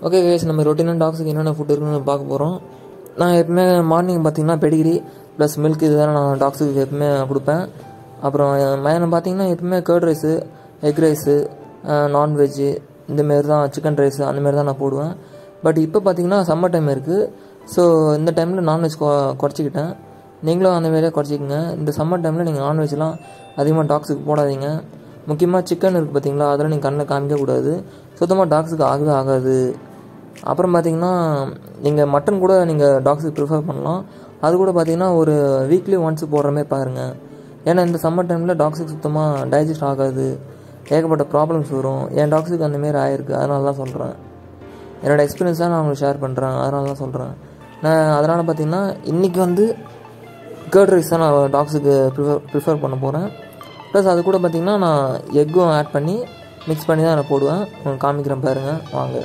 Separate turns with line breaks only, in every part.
okay case நம்ம ரொட்டீனாக டாக்ஸுக்கு என்னென்ன ஃபுட் இருக்குன்னு பார்க்க போகிறோம் நான் எப்பவுமே மார்னிங் பார்த்தீங்கன்னா பெடிகிரி ப்ளஸ் மில்க் இதுதான் நான் டாக்ஸுக்கு எப்பவுமே கொடுப்பேன் அப்புறம் மதியானம் பார்த்தீங்கன்னா எப்பவுமே curd rice egg rice non veg இந்தமாரி தான் சிக்கன் ரைஸு அந்தமாரி தான் நான் போடுவேன் பட் இப்போ பார்த்தீங்கன்னா சம்மர் டைம் இருக்குது ஸோ இந்த டைமில் நான்வெஜ் குறைச்சிக்கிட்டேன் நீங்களும் அந்த மாதிரியே குறைச்சிக்கங்க இந்த சம்மர் டைமில் நீங்கள் நான்வெஜ்லாம் அதிகமாக டாக்ஸுக்கு போடாதீங்க முக்கியமாக சிக்கன் இருக்குது பார்த்தீங்களா அதெல்லாம் நீங்கள் கண்ணில் காமிக்கக்கூடாது சுத்தமாக டாக்ஸுக்கு ஆகவே ஆகாது அப்புறம் பார்த்தீங்கன்னா நீங்கள் மட்டன் கூட நீங்கள் டாக்ஸுக்கு ப்ரிஃபர் பண்ணலாம் அது கூட பார்த்தீங்கன்னா ஒரு வீக்லி ஒன்ஸ் போடுற மாதிரி பாருங்கள் ஏன்னா இந்த சம்மர் டைமில் டாக்ஸுக்கு சுத்தமாக டைஜஸ்ட் ஆகாது ஏகப்பட்ட ப்ராப்ளம்ஸ் வரும் என் டாக்ஸுக்கு அந்தமாரி ஆயிருக்கு அதனால தான் சொல்கிறேன் என்னோடய எக்ஸ்பீரியன்ஸ் தான் நான் உங்களுக்கு ஷேர் பண்ணுறேன் அதனால தான் சொல்கிறேன் நான் அதனால் பார்த்தீங்கன்னா இன்றைக்கி வந்து கேர்ட் ரைஸ் தான் நான் டாக்ஸுக்கு ப்ரிஃபர் ப்ரிஃபர் பண்ண போகிறேன் ப்ளஸ் அது கூட பார்த்திங்கன்னா நான் எக்கும் ஆட் பண்ணி மிக்ஸ் பண்ணி தான் நான் போடுவேன் உங்களுக்கு காமிக்கிறேன் பாருங்கள் வாங்க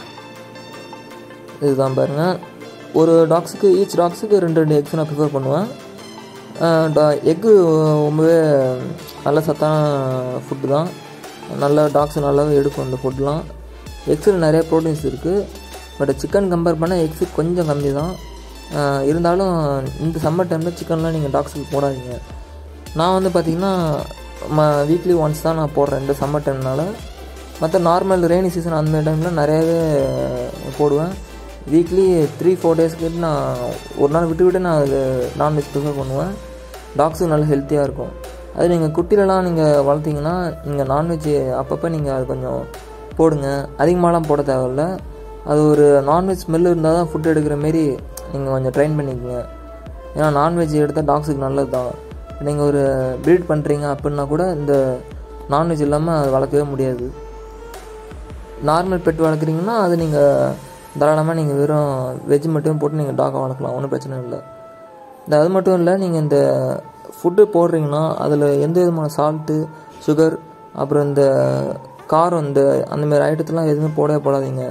இதுதான் பாருங்கள் ஒரு டாக்ஸுக்கு ஈச் டாக்ஸுக்கு ரெண்டு ரெண்டு எக்ஸ் நான் ப்ரிஃபர் பண்ணுவேன் எக்கு ரொம்பவே நல்ல சத்தான ஃபுட்டு தான் நல்ல டாக்ஸ் நல்லாவே எடுக்கும் அந்த ஃபுட்லாம் எக்ஸில் நிறைய ப்ரோட்டீன்ஸ் இருக்குது பட் சிக்கன் கம்பேர் பண்ணால் எக்ஸு கொஞ்சம் கம்மி தான் இருந்தாலும் இந்த சம்மர் டைமில் சிக்கன்லாம் நீங்கள் டாக்ஸுக்கு போடாதீங்க நான் வந்து பார்த்திங்கன்னா ம வீக்லி ஒன்ஸ் தான் நான் போடுறேன் இந்த சம்மர் டைம்னால் மற்ற நார்மல் ரெய்னி சீசன் அந்த டைமில் நிறையவே போடுவேன் வீக்லி த்ரீ ஃபோர் டேஸ்க்கு நான் ஒரு நாள் விட்டு விட்டு நான் அது நான்வெஜ் ப்ரிஃபர் பண்ணுவேன் டாக்ஸுக்கு நல்ல ஹெல்த்தியாக இருக்கும் அது நீங்கள் குட்டிலலாம் நீங்கள் வளர்த்திங்கன்னா நீங்கள் நான்வெஜ் அப்பப்போ நீங்கள் அது கொஞ்சம் போடுங்க அதிகமாகலாம் போட தேவையில்ல அது ஒரு நான்வெஜ் ஸ்மெல் இருந்தால் தான் ஃபுட் எடுக்கிற மாரி நீங்கள் கொஞ்சம் ட்ரைன் பண்ணிக்கோங்க ஏன்னா நான்வெஜ் எடுத்தால் டாக்ஸுக்கு நல்லது தான் நீங்கள் ஒரு ப்ரீட் பண்ணுறீங்க அப்படின்னா கூட இந்த நான்வெஜ் இல்லாமல் அது வளர்க்கவே முடியாது நார்மல் பெட் வளர்க்குறீங்கன்னா அது நீங்கள் தாராளமாக நீங்கள் வெறும் வெஜ் மட்டும் போட்டு நீங்கள் டாகை வளர்க்கலாம் ஒன்றும் பிரச்சனை இல்லை இந்த அது மட்டும் இல்லை நீங்கள் இந்த ஃபுட்டு போடுறீங்கன்னா அதில் எந்த விதமான சால்ட்டு சுகர் அப்புறம் இந்த காரம் இந்த அந்தமாரி ஐட்டத்தெலாம் எதுவுமே போடவே போடாதீங்க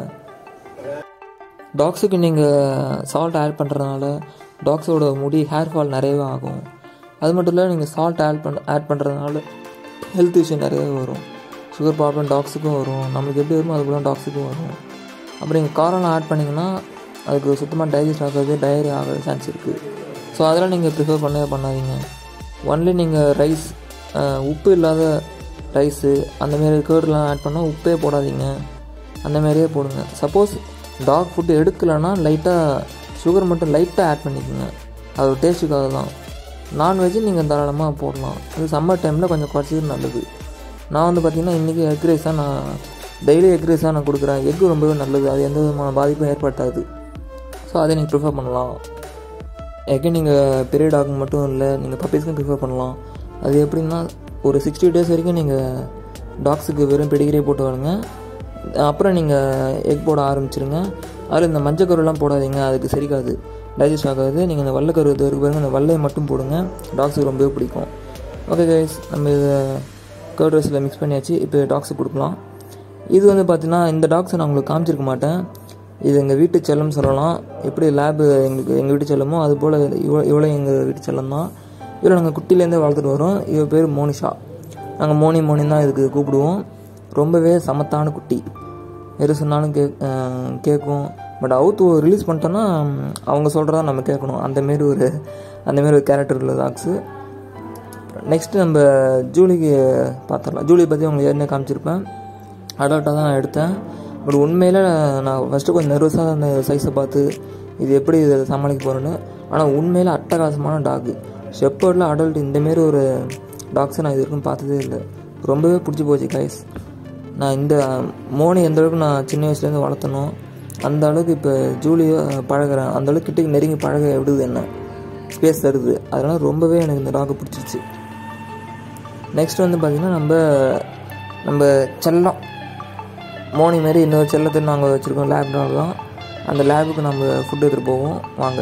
டாக்ஸுக்கு நீங்கள் சால்ட் ஆட் பண்ணுறதுனால டாக்ஸோட முடி ஹேர் ஃபால் நிறையவே ஆகும் அது மட்டும் இல்லை நீங்கள் சால்ட் ஆட் பண்ண ஆட் பண்ணுறதுனால ஹெல்த் இஷ்யூ நிறையவே வரும் சுகர் ப்ராப்ளம் டாக்ஸுக்கும் வரும் நம்மளுக்கு எப்படி வருமோ அது போல டாக்ஸுக்கும் வரும் அப்புறம் நீங்கள் காரம்லாம் ஆட் பண்ணிங்கன்னா அதுக்கு சுத்தமாக டைஜஸ்ட் ஆகாது டயரி ஆக சான்ஸ் இருக்குது ஸோ அதெல்லாம் நீங்கள் ப்ரிஃபர் பண்ணவே பண்ணாதீங்க ஒன்லி நீங்கள் ரைஸ் உப்பு இல்லாத ரைஸு அந்தமாரி கேர்டெலாம் ஆட் பண்ணால் உப்பே போடாதீங்க அந்தமாரியே போடுங்க சப்போஸ் டாக் ஃபுட்டு எடுக்கலைன்னா லைட்டாக சுகர் மட்டும் லைட்டாக ஆட் பண்ணிக்கோங்க அது ஒரு டேஸ்ட்டுக்காக தான் நான்வெஜ்ஜு நீங்கள் தாராளமாக போடலாம் அது சம்மர் டைமில் கொஞ்சம் குறைச்சது நல்லது நான் வந்து பார்த்திங்கன்னா இன்றைக்கி எக் ரைஸ் தான் நான் டெய்லி எக் ரைஸ் தான் நான் கொடுக்குறேன் எக்கு ரொம்பவே நல்லது அது எந்த விதமான பாதிப்பும் ஏற்படுத்தாது ஸோ அதை நீங்கள் ப்ரிஃபர் பண்ணலாம் எக்கு நீங்கள் பெரிய டாக் மட்டும் இல்லை நீங்கள் பப்பீஸ்க்கும் ப்ரிஃபர் பண்ணலாம் அது எப்படின்னா ஒரு சிக்ஸ்டி டேஸ் வரைக்கும் நீங்கள் டாக்ஸுக்கு வெறும் பெடிகிரே போட்டு வாங்க அப்புறம் நீங்கள் எக் போட ஆரம்பிச்சிருங்க அதில் இந்த மஞ்சள் கருவெல்லாம் போடாதீங்க அதுக்கு சரிக்காது டைஜஸ்ட் ஆகாது நீங்கள் இந்த வெள்ளை கருவு இருக்கு பாருங்க இந்த வெள்ளையை மட்டும் போடுங்க டாக்ஸுக்கு ரொம்பவே பிடிக்கும் ஓகே கைஸ் நம்ம இதை கர்ட் ரைஸில் மிக்ஸ் பண்ணியாச்சு இப்போ டாக்ஸுக்கு கொடுக்கலாம் இது வந்து பார்த்தீங்கன்னா இந்த டாக்ஸை நான் உங்களுக்கு காமிச்சிருக்க மாட்டேன் இது எங்கள் வீட்டு செல்லம் சொல்லலாம் எப்படி லேபு எங்களுக்கு எங்கள் வீட்டு செல்லமோ அது போல் இவ்வளோ இவ்வளோ எங்கள் வீட்டு செல்லம் தான் இவ்வளோ நாங்கள் குட்டிலேருந்தே வளர்த்துட்டு வரோம் இவ பேர் மோனிஷா நாங்கள் மோனி மோனி தான் இதுக்கு கூப்பிடுவோம் ரொம்பவே சமத்தான குட்டி எது சொன்னாலும் கே கேட்கும் பட் அவுத்து ரிலீஸ் பண்ணிட்டோன்னா அவங்க சொல்கிறதா நம்ம கேட்கணும் அந்தமாரி ஒரு அந்தமாரி ஒரு கேரக்டர் உள்ள டாக்ஸு நெக்ஸ்ட்டு நம்ம ஜூலிக்கு பார்த்துடலாம் ஜூலி பற்றி உங்களுக்கு ஏற்கனவே காமிச்சிருப்பேன் அடல்ட்டாக தான் நான் எடுத்தேன் பட் உண்மையில் நான் ஃபஸ்ட்டு கொஞ்சம் நர்வஸாக அந்த சைஸை பார்த்து இது எப்படி இதை சமாளிக்க போகிறேன்னு ஆனால் உண்மையில் அட்டகாசமான டாகு ஷெப்பர்டில் அடல்ட் இந்தமாரி ஒரு டாக்ஸை நான் இது வரைக்கும் பார்த்ததே இல்லை ரொம்பவே பிடிச்சி போச்சு கைஸ் நான் இந்த மோனி எந்த அளவுக்கு நான் சின்ன வயசுலேருந்து வளர்த்தனோ அந்த அளவுக்கு இப்போ ஜூலியோ பழகிறேன் அந்த அளவுக்கு கிட்டக்கு நெருங்கி பழக விடுது என்ன ஸ்பேஸ் தருது அதனால் ரொம்பவே எனக்கு இந்த டாகை பிடிச்சிருச்சு நெக்ஸ்ட் வந்து பார்த்திங்கன்னா நம்ம நம்ம செல்லம் மோனி மாரி இன்னொரு செல்லத்தை நாங்கள் வச்சுருக்கோம் லேப் டாக் தான் அந்த லேபுக்கு நம்ம ஃபுட் எடுத்துகிட்டு போவோம் வாங்க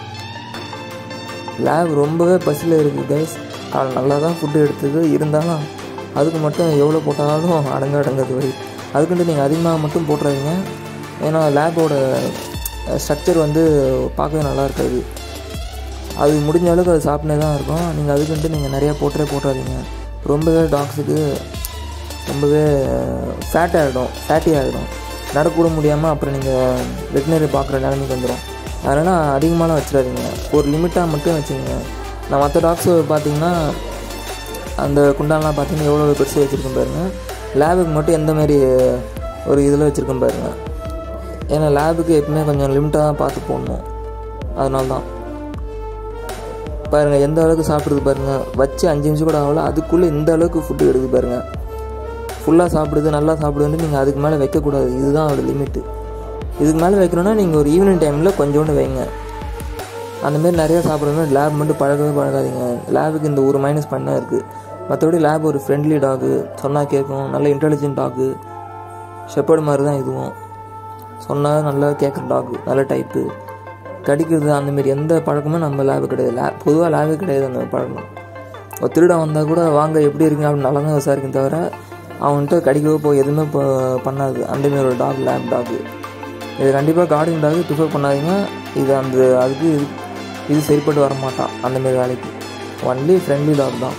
லேப் ரொம்பவே பசியில் இருக்குது கைஸ் அது நல்லா தான் ஃபுட்டு எடுத்தது இருந்தாலும் அதுக்கு மட்டும் எவ்வளோ போட்டாலும் அடங்க அடங்காது வழி அதுக்குன்ட்டு நீங்கள் அதிகமாக மட்டும் போட்டுறாதீங்க ஏன்னா லேபோட ஸ்ட்ரக்சர் வந்து பார்க்கவே நல்லா இருக்காது அது முடிஞ்ச அளவுக்கு அது சாப்பிட்டே தான் இருக்கும் நீங்கள் அதுக்குன்ட்டு நீங்கள் நிறையா போட்டே போட்டுறாதீங்க ரொம்பவே டாக்ஸுக்கு ரொம்பவே ஃபேட் ஆகிடும் ஃபேட்டி ஆகிடும் நடக்கூட முடியாமல் அப்புறம் நீங்கள் வெட்டினரி பார்க்குற நிலைமைக்கு வந்துடும் அதனால் அதிகமாகலாம் வச்சிடாதீங்க ஒரு லிமிட்டாக மட்டும் வச்சுங்க நான் மற்ற டாக்ஸ் பார்த்தீங்கன்னா அந்த குண்டான்லாம் பார்த்தீங்கன்னா எவ்வளோ பெருசு வச்சுருக்கேன் பாருங்கள் லேபுக்கு மட்டும் எந்த மாதிரி ஒரு இதில் வச்சுருக்கேன் பாருங்கள் ஏன்னா லேபுக்கு எப்பவுமே கொஞ்சம் லிமிட்டாக தான் பார்த்து போடணும் அதனால தான் பாருங்கள் எந்த அளவுக்கு சாப்பிடுது பாருங்கள் வச்சு அஞ்சு நிமிஷம் கூட ஆகல அதுக்குள்ளே இந்த அளவுக்கு ஃபுட்டு எடுக்குது பாருங்கள் ஃபுல்லாக சாப்பிடுது நல்லா சாப்பிடுதுன்னு நீங்கள் அதுக்கு மேலே வைக்கக்கூடாது இதுதான் அதோட லிமிட்டு இதுக்கு மேலே வைக்கணும்னா நீங்கள் ஒரு ஈவினிங் டைமில் கொஞ்சோண்டு வைங்க அந்தமாரி நிறையா சாப்பிட்ற மாதிரி லேப் மட்டும் பழகவே பழகாதீங்க லேபுக்கு இந்த ஒரு மைனஸ் பண்ண இருக்குது மற்றபடி லேப் ஒரு ஃப்ரெண்ட்லி டாகு சொன்னால் கேட்கும் நல்ல இன்டெலிஜென்ட் டாகு ஷெப்பர்டு மாதிரி தான் இதுவும் சொன்னால் நல்லா கேட்குற டாகு நல்ல டைப்பு கடிக்கிறது அந்தமாரி எந்த பழக்கமும் நம்ம லேபு கிடையாது லே பொதுவாக லேபு கிடையாது அந்த பழக்கம் ஒரு திருடன் வந்தால் கூட வாங்க எப்படி இருக்கீங்க அப்படின்னு நல்லா தான் விசாரிக்கும் தவிர அவன்கிட்ட கடிக்கவோ போய் எதுவுமே இப்போ பண்ணாது அந்தமாரி ஒரு டாக் லேப் டாகு இது கண்டிப்பாக கார்டிங் டாக் ப்ரிஃபர் பண்ணாதீங்க இது அந்த அதுக்கு இது இது சரிப்பட்டு வர மாட்டான் அந்தமாரி வேலைக்கு ஒன்லி ஃப்ரெண்ட்லி டாக் தான்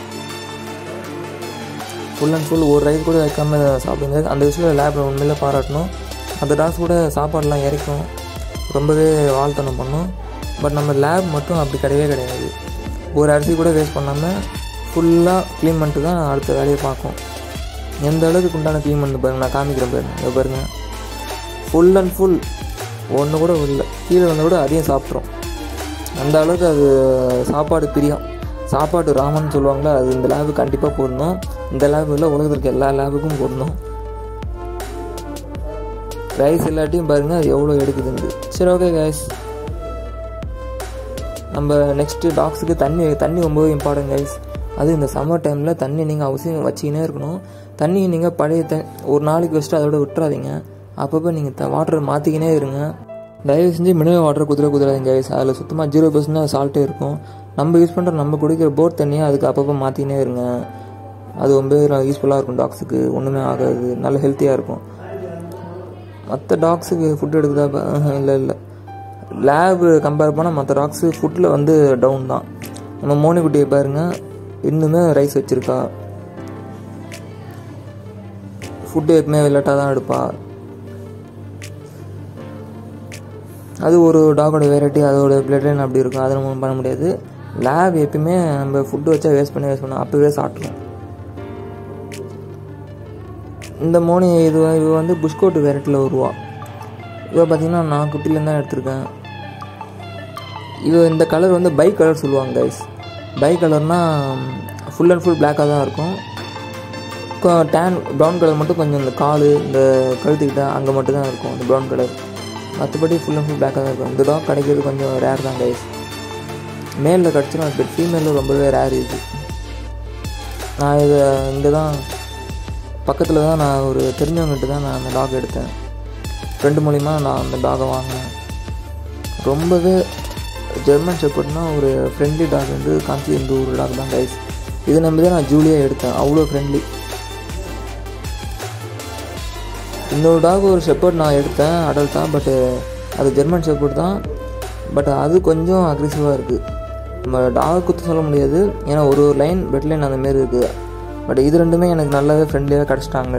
ஃபுல் அண்ட் ஃபுல் ஒரு ரைஸ் கூட வைக்காம சாப்பிடுங்க அந்த விஷயத்தில் லேபில் உண்மையிலே பாராட்டணும் அந்த டாக்ஸ் கூட சாப்பாடெலாம் இறைக்கும் ரொம்பவே வாழ்த்தனம் பண்ணும் பட் நம்ம லேப் மட்டும் அப்படி கிடையவே கிடையாது ஒரு அரிசி கூட வேஸ்ட் பண்ணாமல் ஃபுல்லாக க்ளீன் பண்ணிட்டு தான் அடுத்த வேலையை பார்க்கும் எந்த அளவுக்கு உண்டான க்ளீன் பண்ணி பாருங்க நான் காமிக்கிறேன் பாருங்க இதை பாருங்க ஃபுல் அண்ட் ஃபுல் ஒன்று கூட இல்லை கீழே வந்து கூட அதையும் சாப்பிட்றோம் அந்த அளவுக்கு அது சாப்பாடு பிரியம் சாப்பாடு ராமன் சொல்லுவாங்களே அது இந்த லேபு கண்டிப்பாக போடணும் இந்த லேபு இல்லை உலகத்தில் இருக்க எல்லா லேபுக்கும் போடணும் ரைஸ் எல்லாத்தையும் பாருங்கள் அது எவ்வளோ எடுக்குதுங்க சரி ஓகே கைஸ் நம்ம நெக்ஸ்ட்டு டாக்ஸுக்கு தண்ணி தண்ணி ரொம்பவே இம்பார்ட்டன்ட் கைஸ் அது இந்த சம்மர் டைமில் தண்ணி நீங்கள் அவசியம் வச்சிக்கினே இருக்கணும் தண்ணி நீங்கள் பழைய த ஒரு நாளைக்கு வச்சுட்டு அதோட விட்டுறாதீங்க அப்பப்போ நீங்கள் த வாட்டர் மாற்றிக்கினே இருங்க தயவு செஞ்சு மினரல் வாட்டர் குதிரை குதிராதீங்க கைஸ் அதில் சுத்தமாக ஜீரோ பர்சன்ட் சால்ட்டே இருக்கும் நம்ம யூஸ் பண்ணுற நம்ம குடிக்கிற போர் தண்ணியை அதுக்கு அப்பப்போ மாற்றிக்கினே இருங்க அது ரொம்ப யூஸ்ஃபுல்லாக இருக்கும் டாக்ஸுக்கு ஒன்றுமே ஆகாது நல்ல ஹெல்த்தியாக இருக்கும் மற்ற டாக்ஸுக்கு ஃபுட் எடுக்குதா இல்லை இல்லை லேபு கம்பேர் பண்ணால் மற்ற டாக்ஸு ஃபுட்டில் வந்து டவுன் தான் நம்ம மோனிக்குட்டியை பாருங்கள் இன்னுமே ரைஸ் வச்சுருக்கா ஃபுட்டு எப்பவுமே விளையாட்டாக தான் எடுப்பா அது ஒரு டாகோட வெரைட்டி அதோட பிளட் லைன் அப்படி இருக்கும் அதை நம்ம பண்ண முடியாது லேப் எப்பயுமே நம்ம ஃபுட்டு வச்சா வேஸ்ட் பண்ணி வேஸ்ட் பண்ணோம் அப்போவே சாப்பிட்ருவோம் இந்த மோனி இது இது வந்து புஷ்கோட்டு வெரைட்டியில் வருவா இவ பார்த்தீங்கன்னா நான் குட்டிலேருந்து தான் எடுத்திருக்கேன் இவ இந்த கலர் வந்து பைக் கலர் சொல்லுவாங்க கைஸ் பைக் கலர்னால் ஃபுல் அண்ட் ஃபுல் பிளாக்காக தான் இருக்கும் டேன் ப்ரௌன் கலர் மட்டும் கொஞ்சம் இந்த கால் இந்த கழுத்துக்கிட்ட அங்கே மட்டும் தான் இருக்கும் இந்த ப்ரௌன் கலர் மற்றபடி ஃபுல் அண்ட் ஃபுல் பிளாக்காக தான் இருக்கும் இந்த டாக் கிடைக்கிறது கொஞ்சம் ரேர் தான் கைஸ் மேலில் கிடச்சிரும் அது பட் ஃபீமேலில் ரொம்பவே ரேர் இது நான் இதை இங்கே தான் பக்கத்தில் தான் நான் ஒரு தெரிஞ்சவங்ககிட்ட தான் நான் அந்த டாக் எடுத்தேன் ஃப்ரெண்டு மூலிமா நான் அந்த டாகை வாங்கினேன் ரொம்பவே ஜெர்மன் ஷெப்பர்ட்னா ஒரு ஃப்ரெண்ட்லி டாக் வந்து காமிச்சி இந்த ஒரு டாக் தான் கைஸ் இது நம்பி தான் நான் ஜூலியாக எடுத்தேன் அவ்வளோ ஃப்ரெண்ட்லி இன்னொரு டாக் ஒரு ஷெப்பர்ட் நான் எடுத்தேன் அடல்ட் தான் பட்டு அது ஜெர்மன் ஷெப்பர்ட் தான் பட் அது கொஞ்சம் அக்ரெசிவாக இருக்குது நம்ம டாக் குத்து சொல்ல முடியாது ஏன்னா ஒரு ஒரு லைன் பெட் லைன் அந்த மாரி இருக்குது பட் இது ரெண்டுமே எனக்கு நல்லாவே ஃப்ரெண்ட்லியாக கிடச்சிட்டாங்க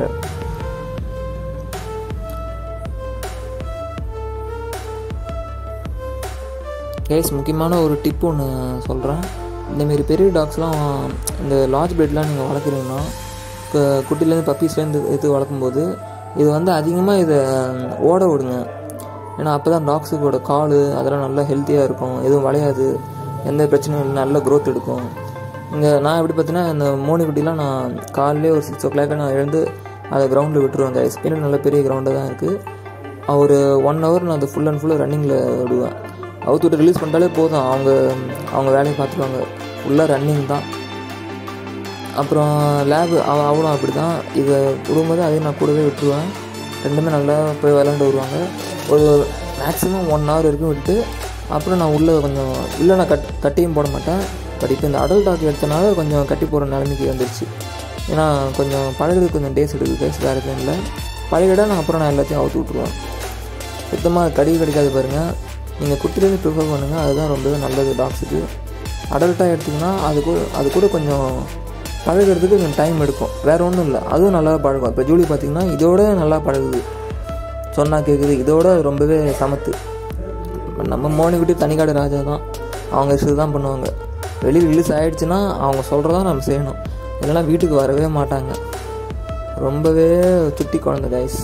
கேஸ் முக்கியமான ஒரு டிப் ஒன்று சொல்கிறேன் இந்தமாரி பெரிய டாக்ஸ்லாம் இந்த லார்ஜ் பெட்லாம் நீங்கள் வளர்க்குறீங்கன்னா இப்போ குட்டிலேருந்து பப்பீஸ்லேருந்து எடுத்து வளர்க்கும்போது இது வந்து அதிகமாக இதை ஓட விடுங்க ஏன்னா அப்போ தான் டாக்ஸுக்கோட கால் அதெல்லாம் நல்லா ஹெல்த்தியாக இருக்கும் எதுவும் வளையாது எந்த பிரச்சனையும் இல்லை நல்ல க்ரோத் எடுக்கும் இங்கே நான் எப்படி பார்த்தீங்கன்னா இந்த மோனி குட்டிலாம் நான் காலையிலே ஒரு சிக்ஸ் ஓ கிளாக் நான் எழுந்து அதை கிரவுண்டில் விட்டுருவேன் கைஸ் பின்னாடி நல்ல பெரிய கிரவுண்டு தான் இருக்குது ஒரு ஒன் ஹவர் நான் அதை ஃபுல் அண்ட் ஃபுல்லாக ரன்னிங்கில் விடுவேன் அவுத்து விட்டு ரிலீஸ் பண்ணிட்டாலே போதும் அவங்க அவங்க வேலையை பார்த்துருவாங்க ஃபுல்லாக ரன்னிங் தான் அப்புறம் லேபு அவ அவளும் அப்படி தான் இதை விடும்போது அதையும் நான் கூடவே விட்டுருவேன் ரெண்டுமே நல்லா போய் விளாண்டு வருவாங்க ஒரு மேக்ஸிமம் ஒன் ஹவர் வரைக்கும் விட்டு அப்புறம் நான் உள்ளே கொஞ்சம் உள்ளே நான் கட் கட்டியும் போட மாட்டேன் பட் இப்போ இந்த அடல்ட் டாக் எடுத்தனால கொஞ்சம் கட்டி போகிற நிலைமைக்கு வந்துருச்சு ஏன்னா கொஞ்சம் பழகிறதுக்கு கொஞ்சம் டேஸ் எடுக்குது டேஸ் வேறு எதுவும் இல்லை பழகிட நான் அப்புறம் நான் எல்லாத்தையும் அவுத்து விட்ருவேன் சுத்தமாக கடி கடிக்காது பாருங்கள் நீங்கள் குட்டிலேருந்து ப்ரிஃபர் பண்ணுங்கள் அதுதான் ரொம்பவே நல்லது டாக்ஸுக்கு அடல்ட்டாக எடுத்திங்கன்னா அது கூட அது கூட கொஞ்சம் பழகிறதுக்கு கொஞ்சம் டைம் எடுக்கும் வேறு ஒன்றும் இல்லை அதுவும் நல்லா பழகும் இப்போ ஜூலி பார்த்திங்கன்னா இதோட நல்லா பழகுது சொன்னால் கேட்குது இதோட ரொம்பவே சமத்து நம்ம மோனி விட்டு தனிக்காடு ராஜா தான் அவங்க இஷ்டம் தான் பண்ணுவாங்க வெளியில் ரிலீஸ் ஆகிடுச்சுன்னா அவங்க சொல்கிறதா நம்ம செய்யணும் இல்லைன்னா வீட்டுக்கு வரவே மாட்டாங்க ரொம்பவே சுட்டி குழந்தை கைஸ்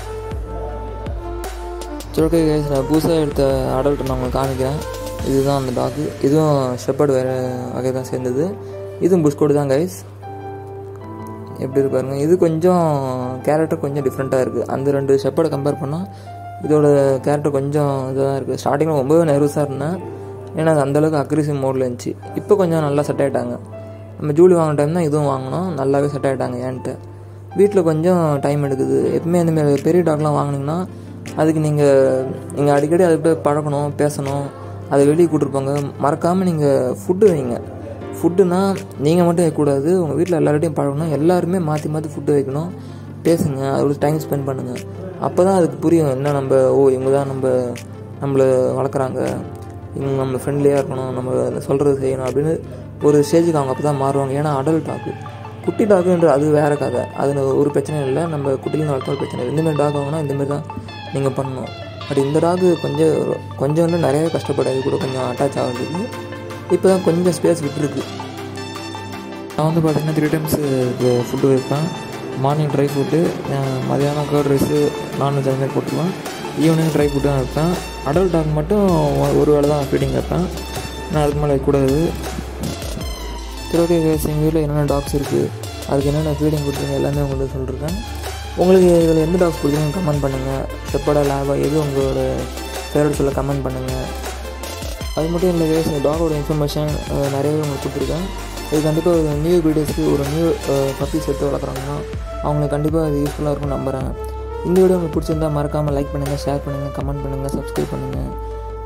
சரி ஓகே கைஸ் நான் புதுசாக எடுத்த அடல்ட் நான் உங்களுக்கு காமிக்கிறேன் இதுதான் அந்த டாக்கு இதுவும் ஷெப்பர்டு வேறு வகை தான் சேர்ந்தது இதுவும் புஷ்கோடு தான் கைஸ் எப்படி இருப்பாருங்க இது கொஞ்சம் கேரக்டர் கொஞ்சம் டிஃப்ரெண்ட்டாக இருக்குது அந்த ரெண்டு ஷெப்பர்டை கம்பேர் பண்ணால் இதோட கேரக்டர் கொஞ்சம் இதாக இருக்குது ஸ்டார்டிங்கில் ரொம்பவே நர்வஸாக இருந்தேன் ஏன்னா அது அந்தளவுக்கு அக்ரிசிவ் மோடில் இருந்துச்சு இப்போ கொஞ்சம் நல்லா செட் ஆகிட்டாங்க நம்ம ஜூலி வாங்கின டைம் தான் இதுவும் வாங்கினோம் நல்லாவே செட் ஆகிட்டாங்க ஏன்ட்டு வீட்டில் கொஞ்சம் டைம் எடுக்குது எப்பவுமே இந்த மாதிரி பெரிய டாக்லாம் வாங்கினீங்கன்னா அதுக்கு நீங்கள் நீங்கள் அடிக்கடி அதுக்கிட்ட பழகணும் பேசணும் அதை வெளியே கூட்டிருப்பாங்க மறக்காமல் நீங்கள் ஃபுட்டு வைங்க ஃபுட்டுனா நீங்கள் மட்டும் வைக்கக்கூடாது உங்கள் வீட்டில் எல்லார்ட்டையும் பழகணும் எல்லாருமே மாற்றி மாற்றி ஃபுட்டு வைக்கணும் பேசுங்க அதோட டைம் ஸ்பெண்ட் பண்ணுங்கள் அப்போ தான் அதுக்கு புரியும் என்ன நம்ம ஓ இவங்க தான் நம்ம நம்மளை வளர்க்குறாங்க இவங்க நம்ம ஃப்ரெண்ட்லியாக இருக்கணும் நம்ம சொல்கிறது செய்யணும் அப்படின்னு ஒரு ஸ்டேஜுக்கு அவங்க அப்போ தான் மாறுவாங்க ஏன்னா அடல்ட் டாக்கு குட்டி டாக்குன்ற அது வேறு கதை அது ஒரு பிரச்சனையும் இல்லை நம்ம குட்டிலேருந்து வளர்த்தாலும் பிரச்சனை இல்லை இந்தமாரி டாக் வாங்கினா இந்தமாரி தான் நீங்கள் பண்ணணும் பட் இந்த டாக் கொஞ்சம் கொஞ்சம் வந்து நிறைய கஷ்டப்படாது கூட கொஞ்சம் அட்டாச் ஆகிறதுக்கு இப்போ தான் கொஞ்சம் ஸ்பேஸ் விட்டுருக்கு நான் வந்து பார்த்திங்கன்னா த்ரீ டைம்ஸ் ஃபுட்டு வைப்பேன் மார்னிங் ட்ரை ஃபுட்டு மதியானம் கர்ட் ரைஸு நான்வெஜ் அது மாதிரி போட்டுருவேன் ஈவினிங் ட்ரை ஃபுட்டு தான் வைப்பேன் அடல்ட் டாக் மட்டும் ஒரு வேளை தான் ஃபீடிங் வைப்பேன் நான் அதுக்கு மேலே வைக்கக்கூடாது சரி ஓகே கேஸ் எங்கள் வீட்டில் என்னென்ன டாக்ஸ் இருக்குது அதுக்கு என்னென்ன ஃபீடிங் கொடுத்துருங்க எல்லாமே உங்களுக்கு சொல்லியிருக்கேன் உங்களுக்கு இதில் எந்த டாக்ஸ் பிடிக்குன்னு கமெண்ட் பண்ணுங்கள் செப்படா லேபா எது உங்களோட ஃபேவரட் சொல்ல கமெண்ட் பண்ணுங்கள் அது மட்டும் இல்லை கேஸ் டாகோட இன்ஃபர்மேஷன் நிறையவே உங்களுக்கு கொடுத்துருக்கேன் இது கண்டிப்பாக ஒரு நியூ வீடியோஸ்க்கு ஒரு நியூ பப்பீஸ் எடுத்து வளர்க்குறாங்கன்னா அவங்களுக்கு கண்டிப்பாக அது யூஸ்ஃபுல்லாக இருக்கும்னு நம்புகிறேன் இந்த வீடியோ உங்களுக்கு பிடிச்சிருந்தா மறக்காமல் லைக் பண்ணுங்கள் ஷேர் பண்ணுங்கள் கமெண்ட் பண்ணுங்கள் சப்ஸ்கிரைப் பண்ணுங்கள்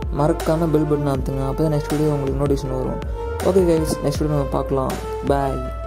மறக்காமல் பெல் பட்டன் அமுத்துங்க அப்போ தான் நெக்ஸ்ட் வீடியோ உங்களுக்கு நோட்டிஃபிகேஷன் வரும் ஓகே கைஸ் நெக்ஸ்ட் வீடியோ நம்ம பார்க்கலாம் பாய்